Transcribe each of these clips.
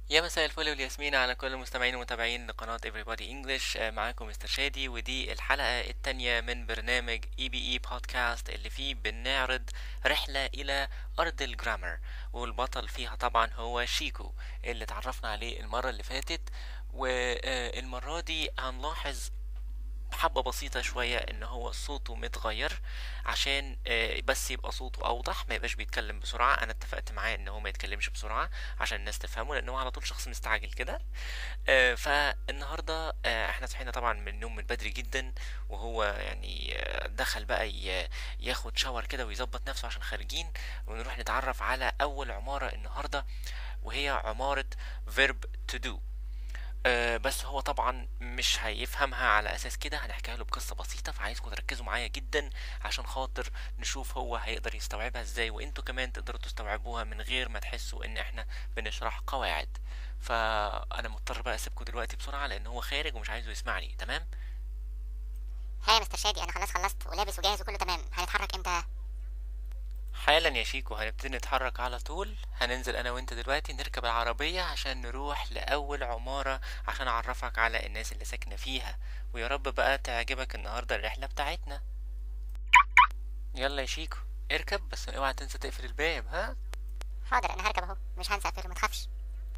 يا مساء الفل والياسمين على كل المستمعين ومتابعين لقناة Everybody English آه، معاكم مستر شادي ودي الحلقة التانية من برنامج اي بي اي بودكاست اللي فيه بنعرض رحلة إلى أرض الجرامر والبطل فيها طبعا هو شيكو اللي اتعرفنا عليه المرة اللي فاتت والمرة دي هنلاحظ حبة بسيطة شوية ان هو صوته متغير عشان آه، بس يبقى صوته اوضح ما يبقاش بيتكلم بسرعة انا اتفقت معاه ان هو ما يتكلمش بسرعة عشان الناس تفهمه لان هو على طول شخص مستعجل كده آه، فالنهاردة آه، احنا صحينا طبعا من النوم من بدري جدا وهو يعني آه، دخل بقى ي- ياخد شاور كده ويظبط نفسه عشان خارجين ونروح نتعرف على اول عمارة النهاردة وهي عمارة verb to do آه، بس هو طبعا مش هيفهمها على اساس كده هنحكيها له بقصه بسيطه فعايزكم تركزوا معايا جدا عشان خاطر نشوف هو هيقدر يستوعبها ازاي وانتوا كمان تقدروا تستوعبوها من غير ما تحسوا ان احنا بنشرح قواعد فانا مضطر بقى اسيبكم دلوقتي بسرعه لان هو خارج ومش عايزه يسمعني تمام ها يا مستر شادي انا خلاص خلصت ولابس وجاهز وكله تمام هنتحرك امتى حالا يا شيكو هنبتدي نتحرك على طول هننزل انا وانت دلوقتي نركب العربية عشان نروح لأول عمارة عشان أعرفك على الناس اللي ساكنة فيها ويا رب بقى تعجبك النهاردة الرحلة بتاعتنا يلا يا شيكو اركب بس اوعى تنسى تقفل الباب ها حاضر انا هركب اهو مش هنسى اقفله ما تخافش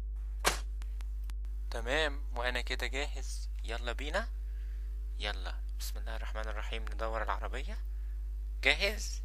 تمام وانا كده جاهز يلا بينا يلا بسم الله الرحمن الرحيم ندور العربية جاهز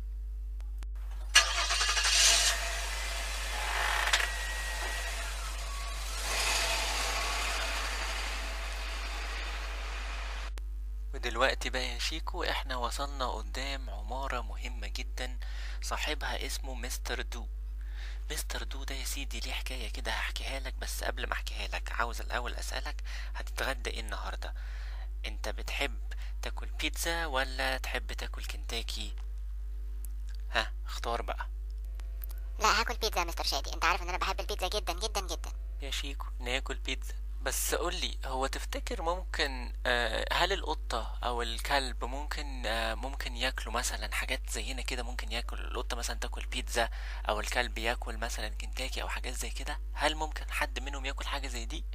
ودلوقتي بقى يا شيكو احنا وصلنا قدام عمارة مهمة جدا صاحبها اسمه مستر دو مستر دو ده يا سيدي ليه حكاية كده هحكيها لك بس قبل ما احكيها لك عاوز الاول اسألك هتتغدى ايه النهاردة انت بتحب تاكل بيتزا ولا تحب تاكل كنتاكي ها اختار بقى لا هاكل بيتزا يا مستر شادي انت عارف ان انا بحب البيتزا جدا جدا جدا يا شيكو ناكل بيتزا بس قولي هو تفتكر ممكن آه، هل القطة أو الكلب ممكن آه، ممكن ياكلوا مثلا حاجات زينا كده ممكن ياكل القطة مثلا تاكل بيتزا أو الكلب ياكل مثلا كنتاكي أو حاجات زي كده هل ممكن حد منهم ياكل حاجة زي دي؟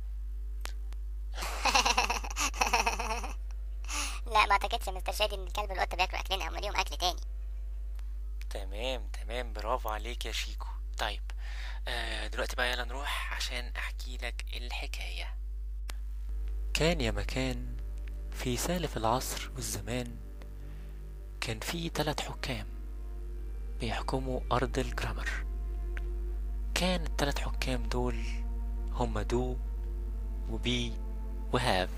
لا ما اعتقدش يا مستر شادي ان الكلب والقطه بياكلوا اكلنا هم ليهم اكل تاني تمام تمام برافو عليك يا شيكو طيب آه دلوقتي بقى يلا نروح عشان احكي لك الحكاية كان يا مكان في سالف العصر والزمان كان في تلات حكام بيحكموا أرض الجرامر كان التلات حكام دول هما دو وبي وهاف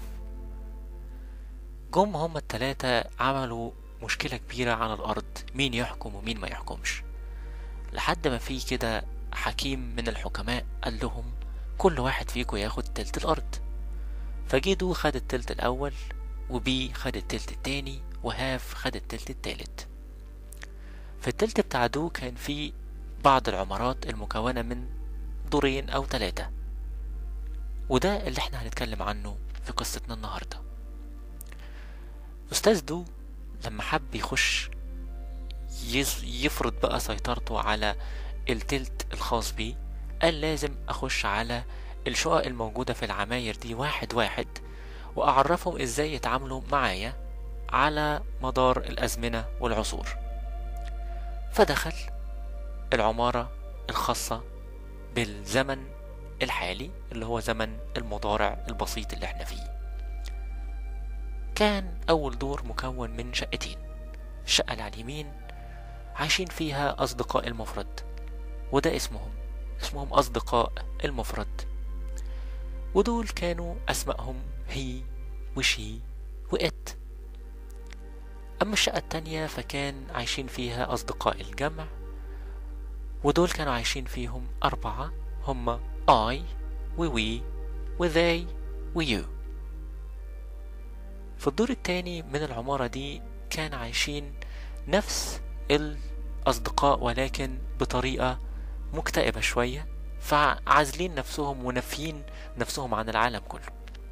جم هما التلاتة عملوا مشكلة كبيرة على الأرض مين يحكم ومين ما يحكمش لحد ما في كده حكيم من الحكماء قال لهم كل واحد فيكم ياخد تلت الأرض فجدو خد التلت الأول وبي خد التلت التاني وهاف خد التلت التالت في التلت بتاع دو كان في بعض العمارات المكونة من دورين أو تلاتة وده اللي احنا هنتكلم عنه في قصتنا النهاردة أستاذ دو لما حب يخش يز- يفرض بقى سيطرته على التلت الخاص بيه قال لازم أخش على الشقق الموجودة في العماير دي واحد واحد وأعرفهم إزاي يتعاملوا معايا على مدار الأزمنة والعصور فدخل العمارة الخاصة بالزمن الحالي اللي هو زمن المضارع البسيط اللي احنا فيه كان أول دور مكون من شقتين الشقة اللي على اليمين عايشين فيها أصدقاء المفرد وده اسمهم اسمهم أصدقاء المفرد ودول كانوا أسمائهم هي وشي وإت أما الشقة التانية فكان عايشين فيها أصدقاء الجمع ودول كانوا عايشين فيهم أربعة هما I ووي وذي ويو في الدور التاني من العمارة دي كان عايشين نفس الأصدقاء ولكن بطريقة مكتئبة شوية فعازلين نفسهم ونافيين نفسهم عن العالم كله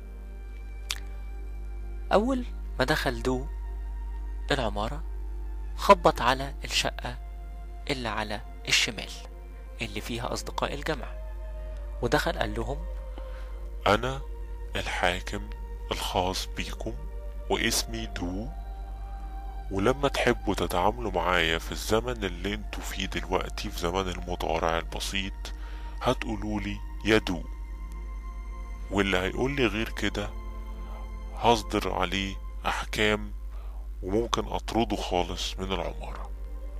أول ما دخل دو العمارة خبط على الشقة اللي على الشمال اللي فيها أصدقاء الجمع ودخل قال لهم أنا الحاكم الخاص بيكم واسمي دو ولما تحبوا تتعاملوا معايا في الزمن اللي انتوا فيه دلوقتي في زمن المضارع البسيط هتقولولي يا دو واللي هيقولي غير كده هصدر عليه أحكام وممكن أطرده خالص من العمارة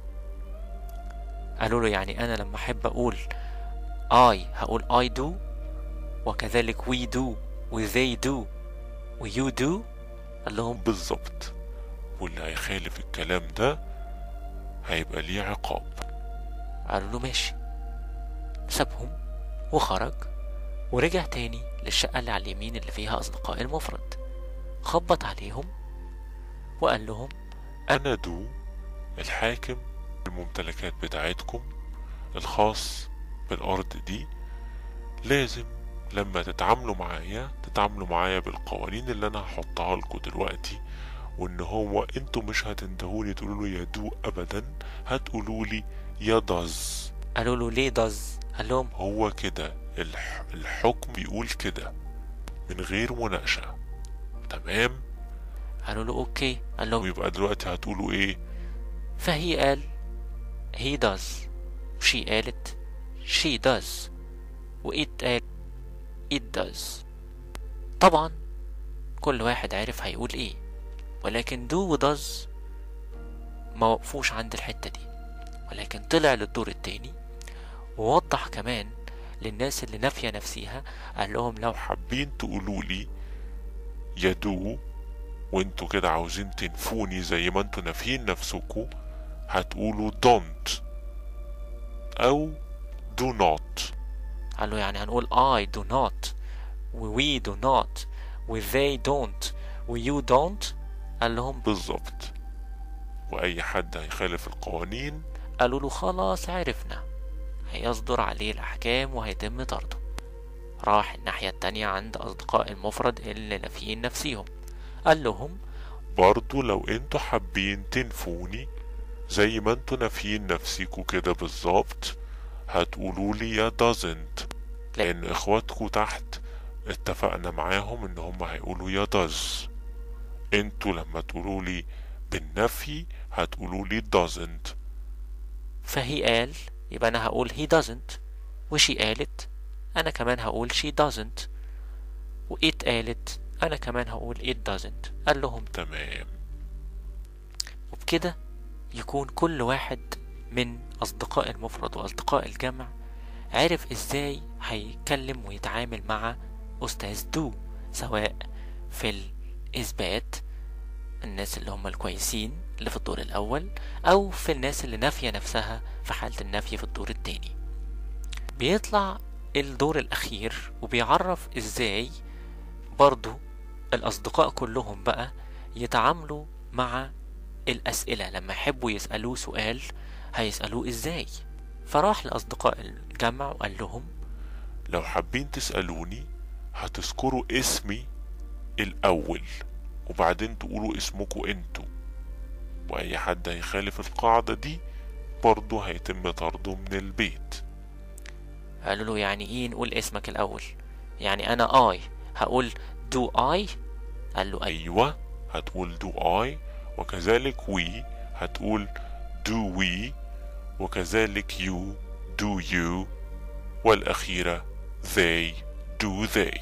قالوا له يعني أنا لما أحب أقول I هقول I do وكذلك we do و they do و you do قال لهم بالظبط واللي هيخالف الكلام ده هيبقى ليه عقاب قالوا له ماشي سابهم وخرج ورجع تاني للشقة اللي على اليمين اللي فيها أصدقاء المفرد خبط عليهم وقال لهم أنا دو الحاكم الممتلكات بتاعتكم الخاص بالأرض دي لازم لما تتعاملوا معايا تتعاملوا معايا بالقوانين اللي أنا هحطها لكم دلوقتي وإن هو انتوا مش هتندهوني تقولوا له يا دو أبدا هتقولوا لي يا داز قالوا له ليه داز قال لهم هو كده الح... الحكم بيقول كده من غير مناقشة تمام قالوا له اوكي قال لهم ويبقى دلوقتي هتقولوا ايه فهي قال he does وشي قالت she does وإت قال it does طبعا كل واحد عارف هيقول ايه ولكن do و does ما وقفوش عند الحتة دي ولكن طلع للدور التاني ووضح كمان للناس اللي نافية نفسيها قال لهم لو حابين تقولوا لي يا دو وانتوا كده عاوزين تنفوني زي ما انتوا نافيين نفسكوا هتقولوا don't او do not قال له يعني هنقول I do not و we do not و they don't و you don't قال لهم بالظبط واي حد هيخالف القوانين قالوا له خلاص عرفنا هيصدر عليه الأحكام وهيتم طرده راح الناحية التانية عند أصدقاء المفرد اللي نافيين نفسيهم قال لهم برضو لو انتوا حابين تنفوني زي ما انتوا نافيين نفسيكوا كده بالظبط هتقولوا لي يا doesn't لان اخواتكوا تحت اتفقنا معاهم ان هم هيقولوا يا does انتوا لما تقولوا لي بالنفي هتقولوا لي doesn't فهي قال يبقى أنا هقول he doesn't وشي قالت أنا كمان هقول she doesn't وإت قالت أنا كمان هقول it doesn't قال لهم تمام وبكده يكون كل واحد من أصدقاء المفرد وأصدقاء الجمع عرف إزاي هيتكلم ويتعامل مع أستاذ دو سواء في الإثبات الناس اللي هم الكويسين اللي في الدور الأول أو في الناس اللي نافية نفسها في حالة النفي في الدور التاني بيطلع الدور الأخير وبيعرف إزاي برضو الأصدقاء كلهم بقى يتعاملوا مع الأسئلة لما يحبوا يسألوه سؤال هيسألوه إزاي فراح لأصدقاء الجمع وقال لهم لو حابين تسألوني هتذكروا اسمي الأول وبعدين تقولوا اسمكوا انتوا وأي حد هيخالف القاعدة دي برضه هيتم طرده من البيت قالوا له يعني إيه نقول اسمك الأول يعني أنا آي هقول do I قال له أي أيوة هتقول do I وكذلك we هتقول do we وكذلك you do you والأخيرة they do they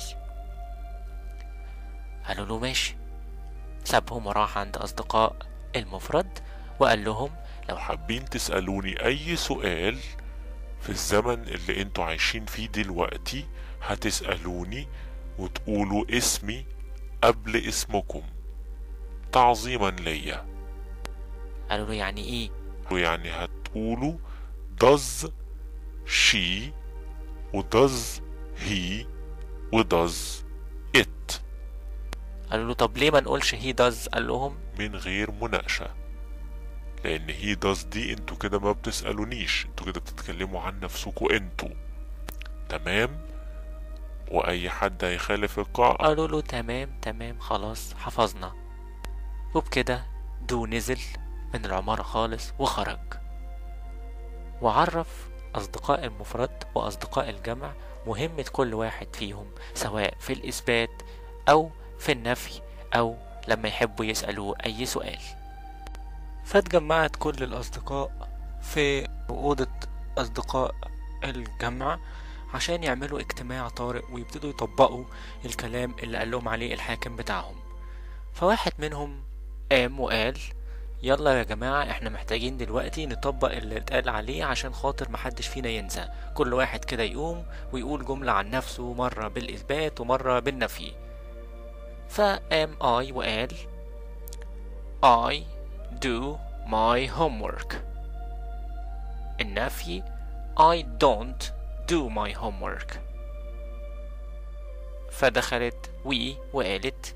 قالوا له ماشي سابهم وراح عند أصدقاء المفرد وقال لهم لو حابين تسألوني أي سؤال في الزمن اللي انتوا عايشين فيه دلوقتي هتسألوني وتقولوا اسمي قبل اسمكم تعظيما ليا قالوا له يعني إيه يعني هتقولوا does she و does he و does it قالوا له طب ليه ما نقولش he does قال لهم من غير مناقشة لأن هي داز دي انتوا كده ما بتسألونيش انتوا كده بتتكلموا عن نفسكوا انتوا تمام وأي حد هيخالف القاعدة قالوا له تمام تمام خلاص حفظنا وبكده دو نزل من العمارة خالص وخرج وعرف أصدقاء المفرد وأصدقاء الجمع مهمة كل واحد فيهم سواء في الإثبات أو في النفي أو لما يحبوا يسألوا أي سؤال فاتجمعت كل الأصدقاء في أوضة أصدقاء الجامعة عشان يعملوا اجتماع طارئ ويبتدوا يطبقوا الكلام اللي قال لهم عليه الحاكم بتاعهم فواحد منهم قام وقال يلا يا جماعة احنا محتاجين دلوقتي نطبق اللي اتقال عليه عشان خاطر محدش فينا ينسى كل واحد كده يقوم ويقول جملة عن نفسه مرة بالإثبات ومرة بالنفي فقام آي وقال I do my homework النفي I don't do my homework فدخلت we وقالت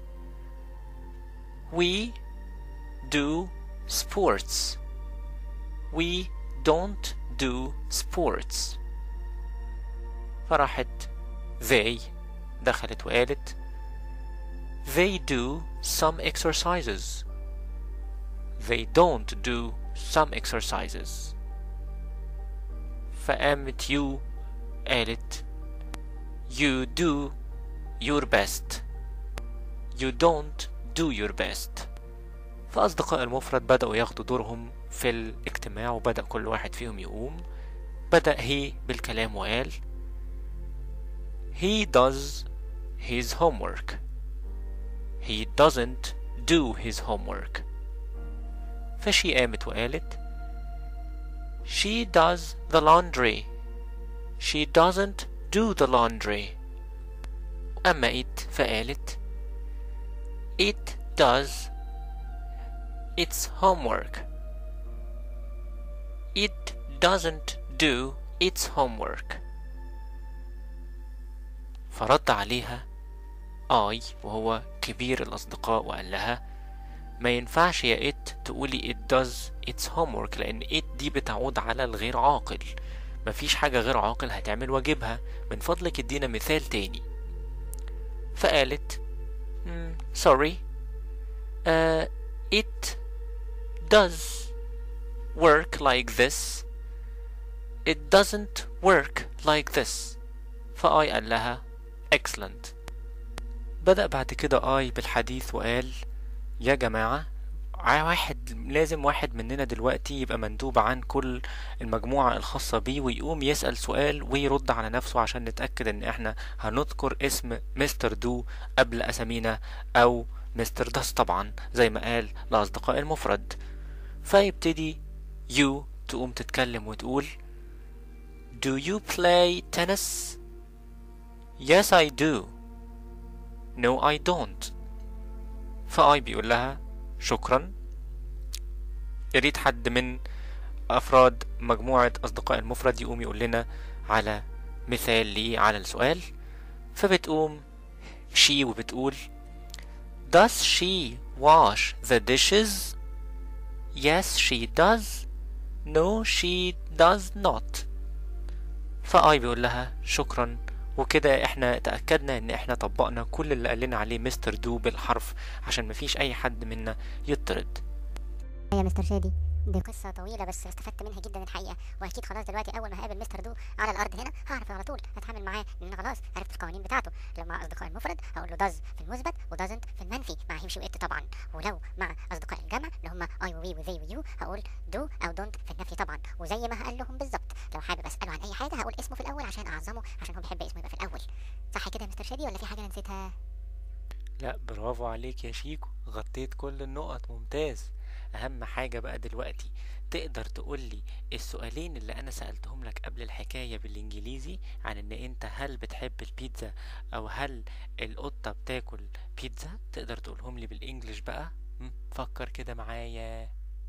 we do sports we don't do sports فراحت they دخلت وقالت they do some exercises they don't do some exercises فقامت you قالت you do your best you don't do your best فأصدقاء المفرد بدأوا ياخدوا دورهم في الاجتماع وبدأ كل واحد فيهم يقوم بدأ هي بالكلام وقال He does his homework He doesn't do his homework فشي قامت وقالت She does the laundry She doesn't do the laundry أما it فقالت It does its homework. It doesn't do its homework. فرد عليها آي وهو كبير الأصدقاء وقال لها ما ينفعش يا it تقولي it does its homework لأن it دي بتعود على الغير عاقل مفيش حاجة غير عاقل هتعمل واجبها من فضلك ادينا مثال تاني فقالت mm, sorry uh, it does work like this it doesn't work like this فآي قال لها excellent بدأ بعد كده آي بالحديث وقال يا جماعة واحد لازم واحد مننا دلوقتي يبقى مندوب عن كل المجموعة الخاصة بيه ويقوم يسأل سؤال ويرد على نفسه عشان نتأكد ان احنا هنذكر اسم مستر دو قبل اسامينا او مستر داس طبعا زي ما قال لأصدقاء المفرد فيبتدي يو تقوم تتكلم وتقول Do you play tennis? Yes I do No I don't فآي بيقول لها شكرا يريد حد من أفراد مجموعة أصدقاء المفرد يقوم يقول لنا على مثال لي على السؤال فبتقوم شي وبتقول Does she wash the dishes? Yes she does No she does not فآي بيقول لها شكرا وكده احنا تأكدنا ان احنا طبقنا كل اللي قال لنا عليه مستر دو بالحرف عشان مفيش اي حد منا يطرد يا مستر شادي دي قصة طويلة بس استفدت منها جدا الحقيقة وأكيد خلاص دلوقتي أول ما هقابل مستر دو على الأرض هنا هعرف على طول أتعامل معاه لأن خلاص عرفت القوانين بتاعته لو مع أصدقاء المفرد هقول له داز في المثبت ودازنت في المنفي مع هيمشي وإت طبعا ولو مع أصدقاء الجمع اللي هم أي وي وذي ويو هقول دو أو دونت في النفي طبعا وزي ما هقول لهم بالظبط لو حابب أسأله عن أي حاجة هقول اسمه في الأول عشان أعظمه عشان هو بيحب اسمه يبقى في الأول صح كده يا مستر شادي ولا في حاجة أنا نسيتها؟ لا برافو عليك يا شيكو غطيت كل النقط ممتاز اهم حاجة بقى دلوقتي تقدر تقولي السؤالين اللي انا سألتهم لك قبل الحكاية بالانجليزي عن ان انت هل بتحب البيتزا او هل القطة بتاكل بيتزا تقدر تقولهم لي بالانجليش بقى مم، فكر كده معايا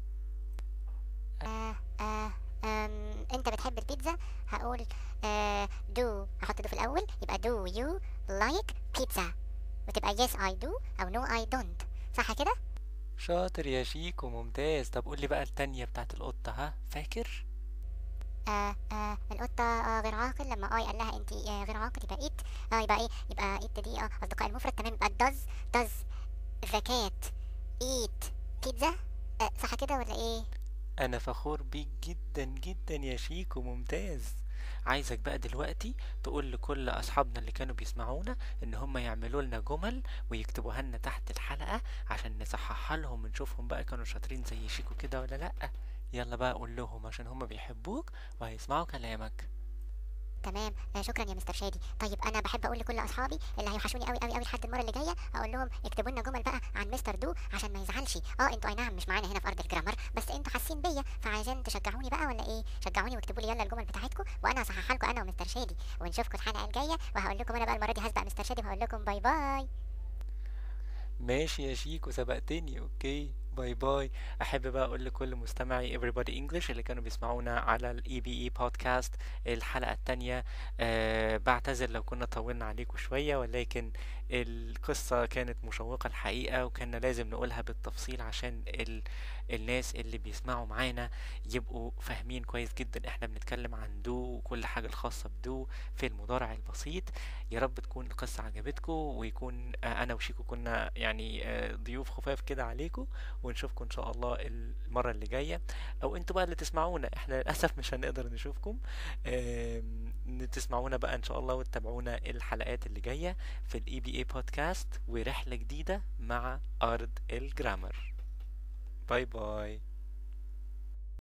آه آه أم انت بتحب البيتزا هقول آه do هحط do في الاول يبقى do you like pizza وتبقى yes I do او no I don't صح كده شاطر يا شيكو ممتاز طب قولي بقى التانية بتاعت القطة ها فاكر آه آه القطة آه غير عاقل لما اي قال لها انت آه غير عاقل يبقى ايت اه يبقى ايه يبقى ايت دي اه اصدقاء المفرد تمام يبقى does does the cat eat pizza آه صح كده ولا ايه انا فخور بيك جدا جدا يا شيكو ممتاز عايزك بقى دلوقتي تقول لكل اصحابنا اللي كانوا بيسمعونا ان هم يعملوا لنا جمل ويكتبوها لنا تحت الحلقة عشان نصححها لهم ونشوفهم بقى كانوا شاطرين زي شيكو كده ولا لا يلا بقى قول لهم عشان هم بيحبوك وهيسمعوا كلامك تمام آه شكرا يا مستر شادي طيب انا بحب اقول لكل اصحابي اللي هيوحشوني قوي قوي قوي لحد المره اللي جايه اقول لهم اكتبوا لنا جمل بقى عن مستر دو عشان ما يزعلش اه انتوا اي نعم مش معانا هنا في ارض الجرامر بس انتوا حاسين بيا فعايزين تشجعوني بقى ولا ايه شجعوني واكتبوا لي يلا الجمل بتاعتكم وانا هصححها لكم انا ومستر شادي ونشوفكم الحلقه الجايه وهقول لكم انا بقى المره دي هسبق مستر شادي وهقول لكم باي باي ماشي يا شيكو سبقتني اوكي باي باي احب بقى اقول لكل مستمعي everybody english اللي كانوا بيسمعونا على الاي بي اي بودكاست الحلقه التانية أه بعتذر لو كنا طولنا عليكم شويه ولكن القصه كانت مشوقه الحقيقه وكان لازم نقولها بالتفصيل عشان ال... الناس اللي بيسمعوا معانا يبقوا فاهمين كويس جدا احنا بنتكلم عن دو وكل حاجه الخاصه بدو في المضارع البسيط يا رب تكون القصه عجبتكم ويكون آه، انا وشيكو كنا يعني آه، ضيوف خفاف كده عليكم ونشوفكم ان شاء الله المره اللي جايه او انتوا بقى اللي تسمعونا احنا للاسف مش هنقدر نشوفكم آم، تسمعونا بقى ان شاء الله وتتابعونا الحلقات اللي جايه في الاي بي اي بودكاست ورحله جديده مع ارض الجرامر باي باي